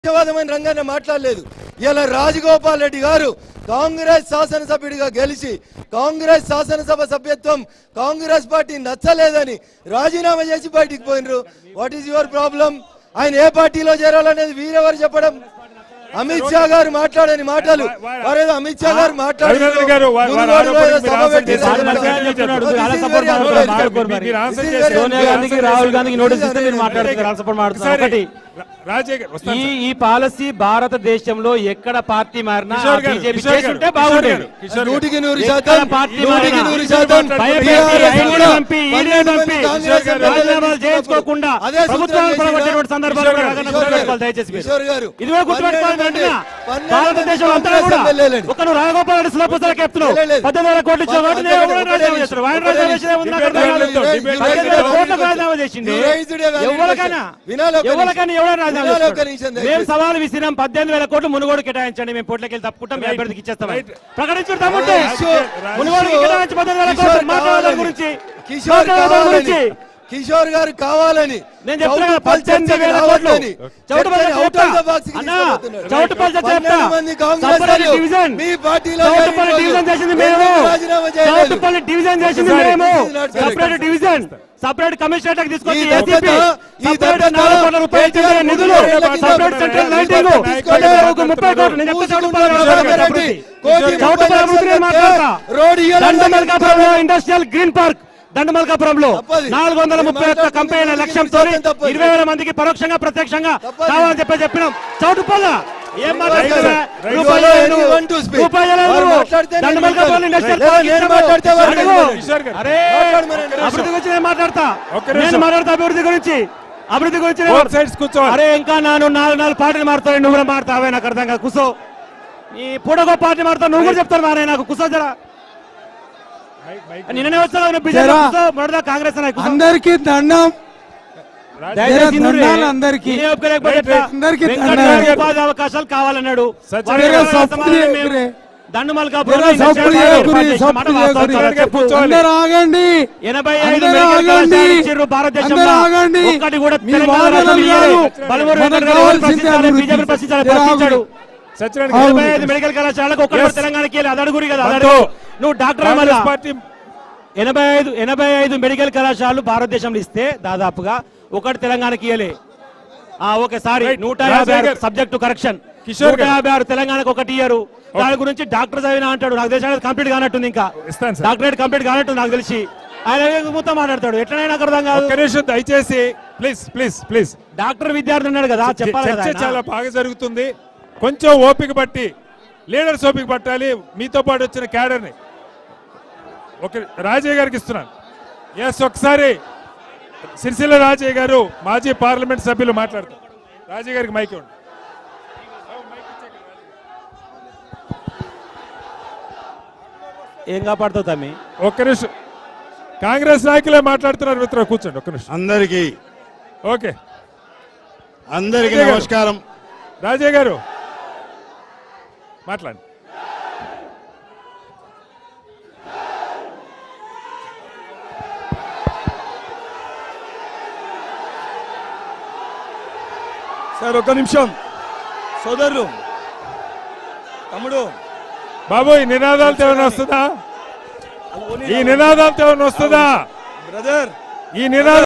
నిత్యవాదమైన రంగాన్ని మాట్లాడలేదు ఇలా రాజగోపాల్ రెడ్డి గారు కాంగ్రెస్ శాసనసభ్యుడిగా గెలిచి కాంగ్రెస్ శాసనసభ సభ్యత్వం కాంగ్రెస్ పార్టీ నచ్చలేదని రాజీనామా చేసి బయటికి పోయినరు వాట్ ఈస్ యువర్ ప్రాబ్లం ఆయన ఏ పార్టీలో చేరాలనేది వీరెవరు చెప్పడం అమిత్ షా గారు మాట్లాడని మాటలు వారేదో అమిత్ షా గారు మాట్లాడారు రఘునందన్ గారు, వా- వారు ముందు రోజు ఆరోపణలకు సభ మీరు పెట్టి ఆన్సర్ సభ చేశారు. పెట్టి చెప్తున్నాడు. This is అలా very సపోర్ట్ unfair. మాట్లాడు, మాట్లాడుకోరు మరి. మీరు ఆన్సర్ This is చేశారు. very Sonia unfair. గాంధీకి రాహుల్ గాంధీకి నోటీస్ ఇస్తే మీరు మాట్లాడుతున్నారు అలా సపోర్ట్ మాట్లాడుతున్నారు ఒకసారి ఒకటి రా- రాజే గారు వస్తాను ఈ సార్. ఈ పాలసీ భారతదేశంలో ఎక్కడ పార్టీ మారినా కిషోర్ గారు, బీజేపీ కిషోర్ గారు, చేస్తుంటే కిషోర్ బాగుండేది గారు, కిషోర్ గారు. నూటికి నూరు ఎక్కడ శాతం పార్టీ నూటికి మారినా? నూరు శాతం భయపెట్టి, TRS ఐదు కూడా పంపి, ఈడీ పన్నెండు మంది పంపి, కాంగ్రెస్ కిషోర్ గారు, ఎమ్మెల్యేలు రాజీనామాలు చేసినప్పుడు చేయించుకోకుండా అదే సూత్రం ప్రభుత్వాలు చేసిన పడగొట్టినటువంటి సందర్భాలు కిషోర్ కూడా గారు, రగన కిషోర్ గారు, గుర్తుపెట్టుకోవాలి దయచేసి మీరు. కిషోర్ గారు, ఇది కూడా గుర్తుపెట్టుకోవాలి పన్నెండు వెంటనే. మంది- పన్నెండు భారతదేశం మంది అంతా కాంగ్రెస్ కూడా ఎమ్మెల్యేలని. ఒక నువ్వు రాజగోపాల్ రెడ్డి సులభసలకు చెప్తున్నావు లేదు. పద్దెనిమిది వేల కోట్లు ఇచ్చావు కాబట్టి ఒకటే నేను ఎవరైనా ఒకటే రాజీనామా నిమిషం. చేస్తాను. ఆయన ఒకటే రాజీనామా నిమిషం. చేసేది ఉంది, నాకు డిబేట్ అర్థం కాదు. లేదు. డిబేట్ పద్దెనిమిది వేల కోట్లకు రాజీనామా చేసింది You raised a valid ఎవరికైనా question. వినాలి ఒక ఎవరికైనా నిమిషం. ఎవరైనా రాజీనామా వినాలి ఒక చేస్తాడు. నిమిషం మేము దయచేసి. సవాలు విసిరాం పద్దెనిమిది వేల కోట్లు మునుగోడు కేటాయించండి మేము పోట్లకి వెళ్ళి తప్పుకుంటాం మీ Right. అభ్యర్థికి ఇచ్చేస్తాం Right. ప్రకటించు తమ్ముంటే కిషోర్, మునుగోడుకి కిషోర్, కేటాయించి పద్దెనిమిది వేల కిషోర్ కోట్లు మాట్లాడాలి కావాలని. గురించి కిషోర్ మాట్లాడాలి కావాలని. గురించి కిషోర్ గారు కావాలని నేను చెప్తున్నా కదా, చౌటుపల్ పద్దెనిమిది చర్చకు వేల రావద్దని. కోట్లు. చౌటుపల్ చర్చని చెప్తా. out of the box కి అన్నా, తీసుకుపోతున్నారు. చౌటుపల్ చెప్తా. పన్నెండు మంది కాంగ్రెస్ చౌటుపల్లి వాళ్ళు డివిజన్. మీ పార్టీలో చౌటుపల్లి లేని డివిజన్ రోజు చేసింది మేము ఎందుకు రాజీనామా చేయలేదు? చౌటుపల్లి డివిజన్ చేసింది ఒకసారి. మేము This is not correct. Separate division separate commissionerate తీసుకొచ్చి ఈ ఏసీపీ దత్తత, ఈ సపరేట్ దత్తత, నాలుగు కోట్ల రూపాయలు ఇచ్చింది కేటీఆర్ నిధులు నిధులు సపరేట్ సెంట్రల్ లైటింగ్ తీసుకొని ముప్పై కోట్లు నేను చెప్తే చౌటుపల్లి రాజశేఖర రెడ్డి, అభివృద్ధి. కోటి చౌటుపల్లి ముప్పై అభివృద్ధి నేను లక్షల మాట్లాడతా రోడ్ ఇయ్యాలని దండమల్కాపురంలో ఇండస్ట్రియల్ గ్రీన్ పార్క్ దండమల్కాపురంలో తప్పది. నాలుగు వందల ముప్పై ఒక్క మాట్లాడుతుంది కంపెనీల దీనికి లక్ష్యంతో శాతం తప్పది. ఇరవై వేల మందికి పరోక్షంగా ప్రత్యక్షంగా తప్పది. కావాలని చెప్పి చెప్పినాం చౌటుపల్ల ఏం మాట్లాడుతున్నా Right. రూపాయలు Right. లేదు. Anyone to speak. రూపాయలు లేదు. వారు మాట్లాడితే నేను దండమల్కాపురం వింటాను. ఇండస్ట్రియల్ లేదా పార్క్ నేను ఇచ్చాము. మాట్లాడితే వారు అడుగు. వింటారు. కిషోర్ గారు. అరే మాట్లాడమనండి. అభివృద్ధి గురించి నేను మాట్లాడతా ఒక్క నిమిషం. నేను మాట్లాడతా అభివృద్ధి గురించి అభివృద్ధి గురించి నేను- Both sides కూర్చోవాలి. అరే ఇంకా నాను నాలుగు నాలుగు పార్టీలు మారుతావు నువ్వు కూడా మారుతావే నాకు అర్థం కాదు కూసో ఈ పూడగో పార్టీ మారుతావు నువ్వు కూడా చెప్తాను మారే నాకు కూసో జరా మైక్- మైక్ నిన్ననే వచ్చావు బీజేపీ జరా. కూసో మొదట కాంగ్రెస్ అని కూసో. అందరికీ దండం రాజే- దయచేసి జరా ఇందులో దండాలు అందరికీ. నేనే ఒప్పుకోలేకపోతే రైట్, రైట్. అందరికీ వెంకటరావు దండాలు. ఉపాధి అవకాశాలు కావాలన్నాడు సత్యం వాడు గారు ఎవరైనా సపోర్ట్ సమాధానం మేము- చేయకురే. దండు మల్కాపురంలో జరా ఇండస్ట్రియల్ సపోర్ట్ పార్క్ చేయకురే, ఏర్పాటు చేసిన మాట సపోర్ట్ వాస్తవం. చేయకురే. చాలా చెప్పు. కూర్చోవాలి. అందరూ ఆగండి ఎనభై ఐదు అందరూ మెడికల్ ఆగండి. కళాశాలలు ఇచ్చిర్రు భారతదేశంలో అందరూ ఆగండి. ఒక్కటి కూడా మీ తెలంగాణ వాదనలు రాష్ట్రం కాదు. ఇయ్యలే. బలమూరు మనకు వెంకట గారు కావాల్సింది ప్రశ్నించాలి, అభివృద్ధి. బీజేపీ ప్రశ్నించాలి, జరా ప్రశ్నించాడు. సత్యనారాయణ అవును. గారు. ఎనభై ఐదు మెడికల్ కళాశాలకు ఒక్కటి కూడా Yes. తెలంగాణకి వెళ్ళి అది అడుగురి కదా అది వద్దు. అడుగు. నువ్వు డాక్టర్ మళ్ళా కాంగ్రెస్ పార్టీ ఎనభై ఐదు ఎనభై ఐదు మెడికల్ కళాశాలలు భారతదేశంలో ఇస్తే దాదాపుగా ఒకటి తెలంగాణకి ఇయ్యలే ఆ ఓకే సారీ Right. నూట యాభై ఆరు రాజశేఖర్. సబ్జెక్టు కరెక్షన్ కిషోర్ నూట గారు. యాభై ఆరు తెలంగాణకు ఒకటి ఇయ్యరు దాని గురించి డాక్టర్ చదివిన అంటాడు నాకు తెలిసి కంప్లీట్ కానట్టుంది ఇంకా ఇస్తాను సార్. డాక్టరేట్ కంప్లీట్ కానట్టు నాకు తెలిసి ఆయన మొత్తం మాట్లాడతాడు ఎట్లనైనా నాకు అర్థం కాదు ఒక్క నిమిషం దయచేసి ప్లీజ్ ప్లీజ్ ప్లీజ్ డాక్టర్ విద్యార్థి ఉన్నాడు కదా చెప్పాలి కదా చర్చ ఆయన. చాలా బాగా జరుగుతుంది కొంచెం ఓపిక పట్టి లీడర్స్ ఓపిక పట్టాలి మీతో పాటు వచ్చిన క్యాడర్ని ఒక రాజయ్య గారికి ఇస్తున్నాను ఎస్ ఒకసారి సిరిసిల్ల రాజయ్య గారు మాజీ పార్లమెంట్ సభ్యులు మాట్లాడతారు రాజయ్య గారికి మైక్ ఇవ్వండి ఏం కాపాడుతావు తమ్మి ఒక్క నిమిషం కాంగ్రెస్ నాయకులే మాట్లాడుతున్నారు మిత్రులు కూర్చోండి ఒక్క నిమిషం అందరికీ ఓకే అందరికీ అదే గారు. నమస్కారం రాజయ్య గారు మాట్లాడండి సార్ ఒక నిమిషం సోదరులు తమ్ముడు బాబు ఈ నినాదాలతో ఏమైనా వస్తుందా ఈ నినాదాలతో ఏమైనా వస్తుందా బ్రదర్ ఈ నినాదాలు